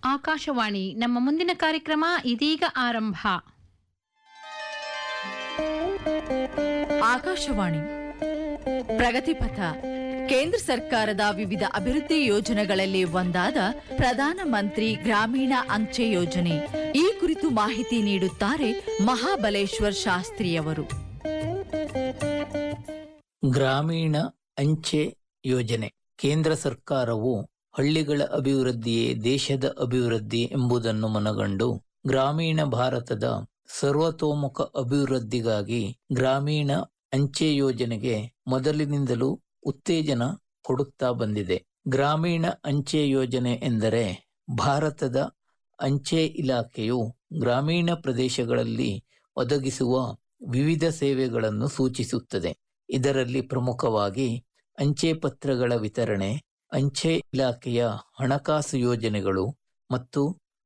ಆಕಾಶವಾಣಿ ನಮ್ಮ ಮುಂದಿನ ಕಾರ್ಯಕ್ರಮ ಇದೀಗ ಆರಂಭ ಆಕಾಶವಾಣಿ ಪ್ರಗತಿಪಥ ಕೇಂದ್ರ ಸರ್ಕಾರದ ವಿವಿಧ ಅಭಿವೃದ್ಧಿ ಯೋಜನೆಗಳಲ್ಲಿ ಒಂದಾದ ಪ್ರಧಾನ ಮಂತ್ರಿ ಗ್ರಾಮೀಣ ಅಂಚೆ ಯೋಜನೆ ಈ ಕುರಿತು ಮಾಹಿತಿ ನೀಡುತ್ತಾರೆ ಮಹಾಬಲೇಶ್ವರ್ ಶಾಸ್ತ್ರಿಯವರು ಗ್ರಾಮೀಣ ಅಂಚೆ ಯೋಜನೆ ಕೇಂದ್ರ ಸರ್ಕಾರವು ಹಳ್ಳಿಗಳ ಅಭಿವೃದ್ಧಿಯೇ ದೇಶದ ಅಭಿವೃದ್ಧಿ ಎಂಬುದನ್ನು ಮನಗಂಡು ಗ್ರಾಮೀಣ ಭಾರತದ ಸರ್ವತೋಮುಖ ಅಭಿವೃದ್ಧಿಗಾಗಿ ಗ್ರಾಮೀಣ ಅಂಚೆ ಯೋಜನೆಗೆ ಮೊದಲಿನಿಂದಲೂ ಉತ್ತೇಜನ ಕೊಡುತ್ತಾ ಬಂದಿದೆ ಗ್ರಾಮೀಣ ಅಂಚೆ ಯೋಜನೆ ಎಂದರೆ ಭಾರತದ ಅಂಚೆ ಇಲಾಖೆಯು ಗ್ರಾಮೀಣ ಪ್ರದೇಶಗಳಲ್ಲಿ ಒದಗಿಸುವ ವಿವಿಧ ಸೇವೆಗಳನ್ನು ಸೂಚಿಸುತ್ತದೆ ಇದರಲ್ಲಿ ಪ್ರಮುಖವಾಗಿ ಅಂಚೆ ಪತ್ರಗಳ ವಿತರಣೆ ಅಂಚೆ ಇಲಾಖೆಯ ಹಣಕಾಸು ಯೋಜನೆಗಳು ಮತ್ತು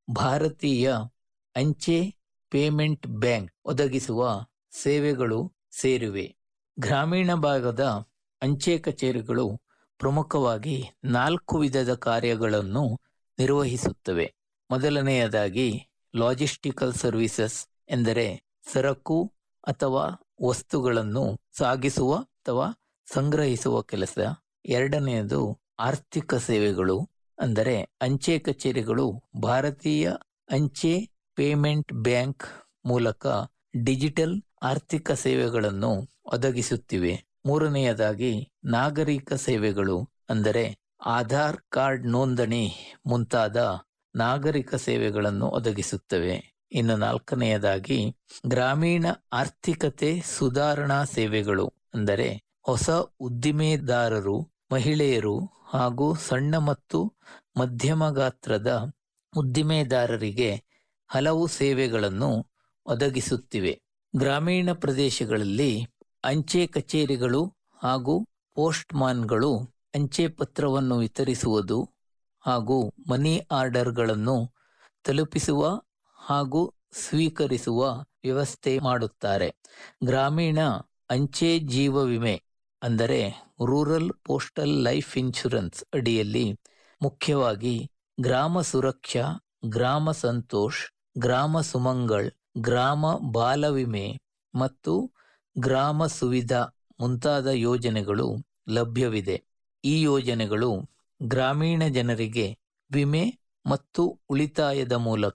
ಭಾರತೀಯ ಅಂಚೆ ಪೇಮೆಂಟ್ ಬ್ಯಾಂಕ್ ಒದಗಿಸುವ ಸೇವೆಗಳು ಸೇರಿವೆ ಗ್ರಾಮೀಣ ಭಾಗದ ಅಂಚೆ ಕಚೇರಿಗಳು ಪ್ರಮುಖವಾಗಿ ನಾಲ್ಕು ವಿಧದ ಕಾರ್ಯಗಳನ್ನು ನಿರ್ವಹಿಸುತ್ತವೆ ಮೊದಲನೆಯದಾಗಿ ಲಾಜಿಸ್ಟಿಕಲ್ ಸರ್ವಿಸಸ್ ಎಂದರೆ ಸರಕು ಅಥವಾ ವಸ್ತುಗಳನ್ನು ಸಾಗಿಸುವ ಅಥವಾ ಸಂಗ್ರಹಿಸುವ ಕೆಲಸ ಎರಡನೆಯದು ಆರ್ಥಿಕ ಸೇವೆಗಳು ಅಂದರೆ ಅಂಚೆ ಕಚೇರಿಗಳು ಭಾರತೀಯ ಅಂಚೆ ಪೇಮೆಂಟ್ ಬ್ಯಾಂಕ್ ಮೂಲಕ ಡಿಜಿಟಲ್ ಆರ್ಥಿಕ ಸೇವೆಗಳನ್ನು ಒದಗಿಸುತ್ತಿವೆ ಮೂರನೆಯದಾಗಿ ನಾಗರಿಕ ಸೇವೆಗಳು ಅಂದರೆ ಆಧಾರ್ ಕಾರ್ಡ್ ನೋಂದಣಿ ಮುಂತಾದ ನಾಗರಿಕ ಸೇವೆಗಳನ್ನು ಒದಗಿಸುತ್ತವೆ ಇನ್ನು ನಾಲ್ಕನೆಯದಾಗಿ ಗ್ರಾಮೀಣ ಆರ್ಥಿಕತೆ ಸುಧಾರಣಾ ಸೇವೆಗಳು ಅಂದರೆ ಹೊಸ ಉದ್ದಿಮೆದಾರರು ಮಹಿಳೆಯರು ಹಾಗೂ ಸಣ್ಣ ಮತ್ತು ಮಧ್ಯಮ ಗಾತ್ರದ ಉದ್ದಿಮೆದಾರರಿಗೆ ಹಲವು ಸೇವೆಗಳನ್ನು ಒದಗಿಸುತ್ತಿವೆ ಗ್ರಾಮೀಣ ಪ್ರದೇಶಗಳಲ್ಲಿ ಅಂಚೆ ಕಚೇರಿಗಳು ಹಾಗೂ ಪೋಸ್ಟ್ಮಾನ್ಗಳು ಅಂಚೆ ಪತ್ರವನ್ನು ವಿತರಿಸುವುದು ಹಾಗೂ ಮನಿ ಆರ್ಡರ್ಗಳನ್ನು ತಲುಪಿಸುವ ಹಾಗೂ ಸ್ವೀಕರಿಸುವ ವ್ಯವಸ್ಥೆ ಮಾಡುತ್ತಾರೆ ಗ್ರಾಮೀಣ ಅಂಚೆ ಜೀವ ವಿಮೆ ಅಂದರೆ ರೂರಲ್ ಪೋಸ್ಟಲ್ ಲೈಫ್ ಇನ್ಶೂರೆನ್ಸ್ ಅಡಿಯಲ್ಲಿ ಮುಖ್ಯವಾಗಿ ಗ್ರಾಮ ಸುರಕ್ಷಾ ಗ್ರಾಮ ಸಂತೋಷ್ ಗ್ರಾಮ ಸುಮಂಗಳ್ ಗ್ರಾಮ ಬಾಲ ವಿಮೆ ಮತ್ತು ಗ್ರಾಮ ಸುವಿಧಾ ಮುಂತಾದ ಯೋಜನೆಗಳು ಲಭ್ಯವಿದೆ ಈ ಯೋಜನೆಗಳು ಗ್ರಾಮೀಣ ಜನರಿಗೆ ವಿಮೆ ಮತ್ತು ಉಳಿತಾಯದ ಮೂಲಕ